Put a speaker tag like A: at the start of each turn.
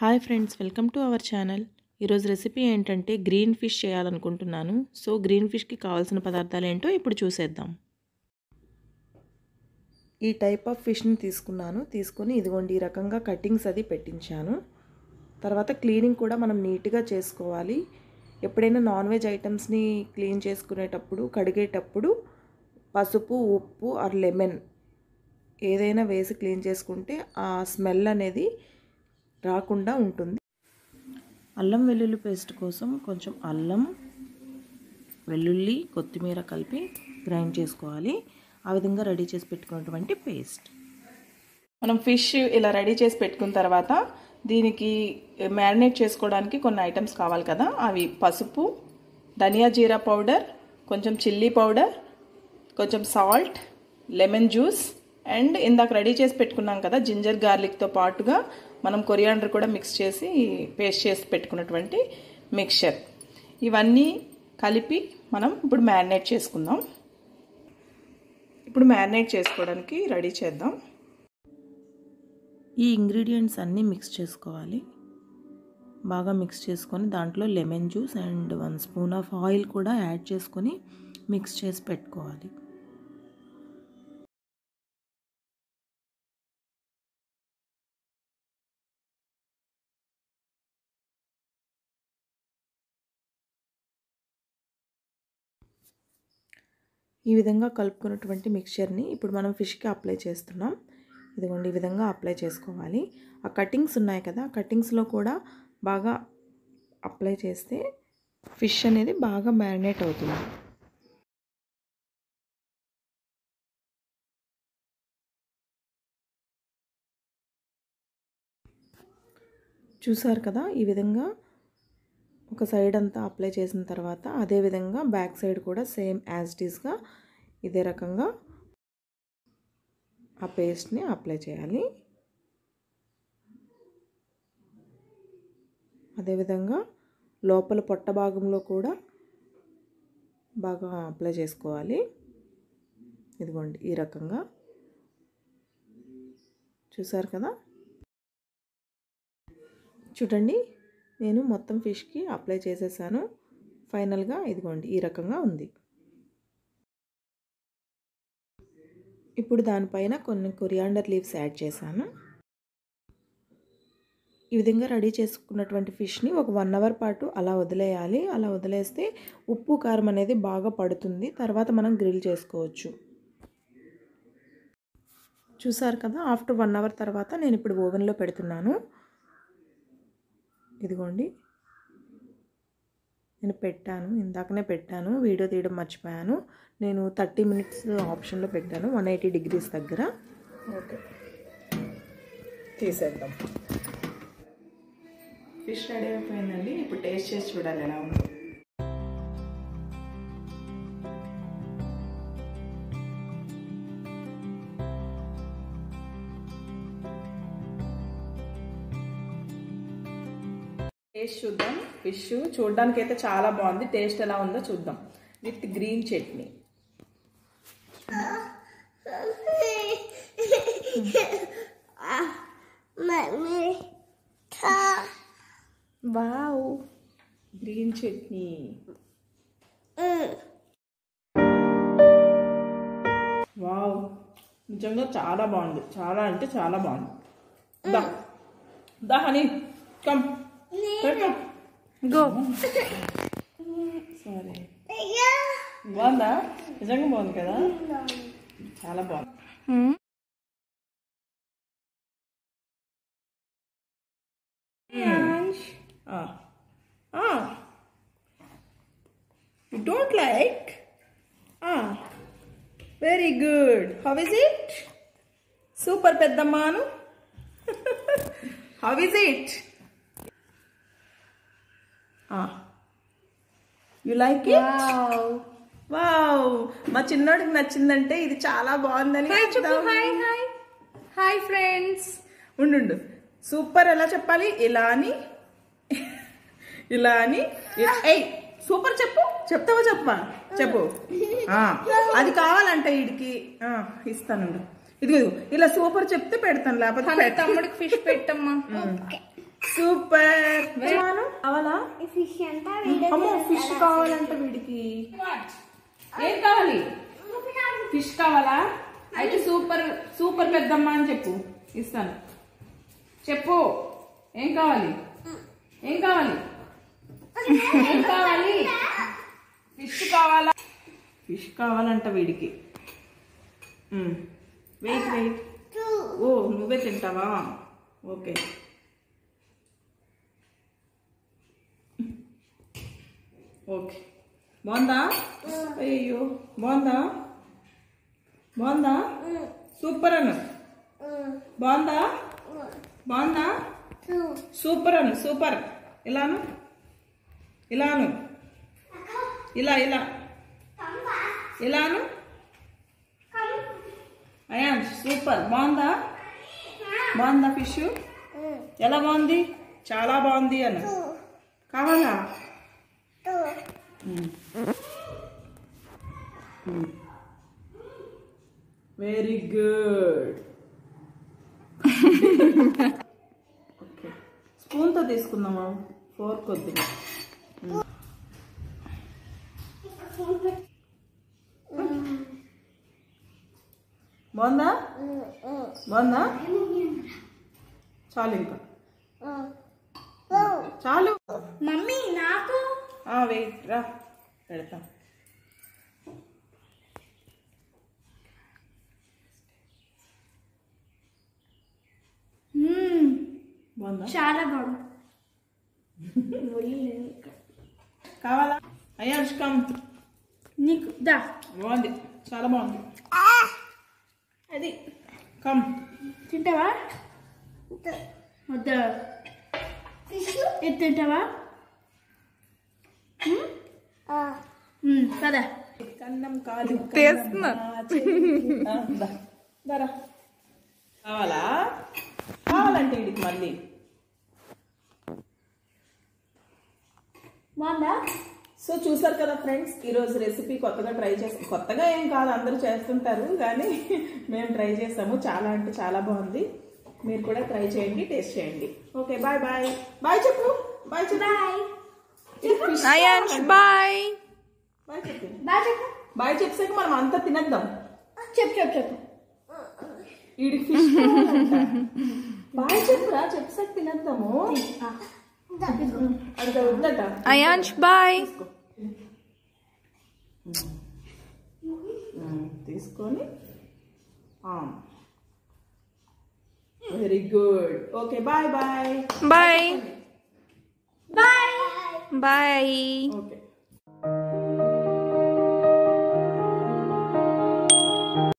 A: Hi friends welcome to our channel ఈరోజు recipe ఏంటంటే green fish చేయాలనుకుంటున్నాను సో గ్రీన్ ఫిష్కి కావాల్సిన పదార్థాలు ఏంటో ఇప్పుడు చూసేద్దాం ఈ టైప్ ఆఫ్ ఫిష్ని తీసుకున్నాను తీసుకొని ఇదిగోండి ఈ రకంగా కటింగ్స్ అది పెట్టించాను తర్వాత క్లీనింగ్ కూడా మనం నీట్గా చేసుకోవాలి ఎప్పుడైనా నాన్ వెజ్ ఐటమ్స్ని క్లీన్ చేసుకునేటప్పుడు కడిగేటప్పుడు పసుపు ఉప్పు ఆర్ లెమన్ ఏదైనా వేసి క్లీన్ చేసుకుంటే ఆ స్మెల్ అనేది రాకుండా ఉంటుంది అల్లం వెల్లుల్లి పేస్ట్ కోసం కొంచెం అల్లం వెల్లుల్లి కొత్తిమీర కలిపి గ్రైండ్ చేసుకోవాలి ఆ విధంగా రెడీ చేసి పెట్టుకున్నటువంటి పేస్ట్ మనం ఫిష్ ఇలా రెడీ చేసి పెట్టుకున్న తర్వాత దీనికి మ్యారినేట్ చేసుకోవడానికి కొన్ని ఐటమ్స్ కావాలి కదా అవి పసుపు ధనియా జీరా పౌడర్ కొంచెం చిల్లీ పౌడర్ కొంచెం సాల్ట్ లెమన్ జ్యూస్ అండ్ ఇందాక రెడీ చేసి పెట్టుకున్నాం కదా జింజర్ గార్లిక్తో పాటుగా మనం కొరియాండర్ కూడా మిక్స్ చేసి పేస్ట్ చేసి పెట్టుకున్నటువంటి మిక్చర్ ఇవన్నీ కలిపి మనం ఇప్పుడు మ్యారినేట్ చేసుకుందాం ఇప్పుడు మ్యారినేట్ చేసుకోవడానికి రెడీ చేద్దాం ఈ ఇంగ్రీడియంట్స్ అన్నీ మిక్స్ చేసుకోవాలి బాగా మిక్స్ చేసుకొని దాంట్లో lemon juice and one spoon of oil కూడా యాడ్ చేసుకొని మిక్స్ చేసి పెట్టుకోవాలి ఈ విధంగా కలుపుకున్నటువంటి మిక్చర్ని ఇప్పుడు మనం ఫిష్కి అప్లై చేస్తున్నాం ఇదిగోండి ఈ విధంగా అప్లై చేసుకోవాలి ఆ కటింగ్స్ ఉన్నాయి కదా కటింగ్స్లో కూడా బాగా అప్లై చేస్తే ఫిష్ అనేది బాగా మ్యారినేట్ అవుతుంది చూసారు కదా ఈ విధంగా ఒక సైడ్ అంతా అప్లై చేసిన తర్వాత అదేవిధంగా బ్యాక్ సైడ్ కూడా సేమ్ యాజ్ ఇట్ ఈస్గా ఇదే రకంగా ఆ పేస్ట్ని అప్లై చేయాలి అదేవిధంగా లోపల పొట్ట భాగంలో కూడా బాగా అప్లై చేసుకోవాలి ఇదిగోండి ఈ రకంగా చూసారు కదా చూడండి నేను మొత్తం ఫిష్కి అప్లై చేసేసాను ఫైనల్గా ఇదిగోండి ఈ రకంగా ఉంది ఇప్పుడు దానిపైన కొన్ని కొరియాండర్ లీవ్స్ యాడ్ చేశాను ఈ విధంగా రెడీ చేసుకున్నటువంటి ఫిష్ని ఒక వన్ అవర్ పాటు అలా వదిలేయాలి అలా వదిలేస్తే ఉప్పు కారం అనేది బాగా పడుతుంది తర్వాత మనం గ్రిల్ చేసుకోవచ్చు చూసారు కదా ఆఫ్టర్ వన్ అవర్ తర్వాత నేను ఇప్పుడు ఓవెన్లో పెడుతున్నాను ఇదిగోండి నేను పెట్టాను ఇందాకనే పెట్టాను వీడియో తీయడం మర్చిపోయాను నేను థర్టీ మినిట్స్ ఆప్షన్లో పెట్టాను వన్ ఎయిటీ డిగ్రీస్ దగ్గర ఓకే తీసేద్దాం ఫిష్ రెడీ అయిపోయిందండి ఇప్పుడు టేస్ట్ చేసి చూడాలి ఎలా ఉందో టేస్ట్ చూద్దాం ఫిష్ చూడడానికి అయితే చాలా బాగుంది టేస్ట్ ఎలా ఉందో చూద్దాం with green chutney wow green chutney wow నిజంగా చాలా బాగుంది చాలా అంటే చాలా బాగుంది దా దా హనీ కమ్ గో సరే బాగుందా నిజంగా బాగుంది కదా చాలా బాగుంది You don't like? Ah, very good. How is it? Super పెద్దమ్మాను How is it? Ah. You like it? Wow మా చిన్నోడికి నచ్చిందంటే ఇది చాలా బాగుందని చెప్దాం.
B: హాయ్ హాయ్ హాయ్ ఫ్రెండ్స్
A: ఉండు సూపర్ ఎలా చెప్పాలి ఇలా అని ఇలా అని ఏయ్ సూపర్ చెప్పు చెప్తావా చెప్పా చెప్పు ఆ, అది కావాలంట వీడికి ఆ, ఇస్తాను ఇదిగో ఇదిగో. ఇలా సూపర్ చెప్తే పెడతాను లేకపోతే పెట్ట
B: తమ్ముడికి ఫిష్ పెట్టమ్మా
A: సూపర్
B: అమ్మో ఫిష్ కావాలంట వీడికి ఏం కావాలి ఫిష్ కావాలా అయితే సూపర్ సూపర్ పెద్దమ్మ అని చెప్పు ఇస్తాను చెప్పు ఏం కావాలి ఏం కావాలి ఏం కావాలి ఫిష్ కావాలా ఫిష్ కావాలంట వీడికి వెయిట్ వెయిట్ ఓ నువ్వే తింటావా ఓకే ఓకే బాగుందా అయ్యో బాగుందా బాగుందా సూపర్ అను బాగుందా బాగుందా సూపర్ అను సూపర్ ఇలాను ఇలాను ఇలా ఇలా ఇలాను అయాన్ సూపర్ బాగుందా బాగుందా ఫిష్ ఎలా బాగుంది చాలా బాగుంది అను కావాలా వెరీ గుడ్ ఓకే స్పూన్తో తీసుకుందామా ఫోర్క్ వద్దు బాగుందా బాగుందా చాలు ఇంకా చాలు
C: మమ్మీ నాకు
B: వెయిట్ రా పెడతాం బాగుందా
C: చాలా బాగుంది
B: కావాలా అయ్యాష్ కమ్
C: నీకు దా
B: బాగుంది చాలా బాగుంది అది కమ్
C: తింటావా వద్దా ఇది తింటావా ఉమ్? ఉమ్, పద
B: కన్నం కాదు
A: తీస్తున్నా.
B: దరా కావాలా కావాలంటే వీడికి మళ్ళీ
C: బాగుందా
B: సో చూసారు కదా ఫ్రెండ్స్ ఈరోజు రెసిపీ కొత్తగా ట్రై చేస్తాం కొత్తగా ఏం కాదు అందరూ చేస్తుంటారు కానీ మేము ట్రై చేసాము చాలా అంటే చాలా బాగుంది మీరు కూడా ట్రై చేయండి టేస్ట్ చేయండి ఓకే బాయ్ బాయ్ బాయ్ చెప్పు బాయ్ చెప్పు
C: బాయ్
A: అయాన్ష్ బాయ్
B: బాయ్ చెప్పు
C: బాయ్ చెప్పు
B: బాయ్ చెప్పాక మనం అంతా తినేద్దాం
C: చెప్పు చెప్పు చెప్పు
B: వీడికి ఫిష్ బాయ్ చెప్పురా చెప్పాక తినేద్దాము అది వద్దట
A: అయాన్ష్ బాయ్
B: తీసుకో మ్మ్. తీసుకొని very good okay bye bye
A: bye
C: bye
A: bye
B: okay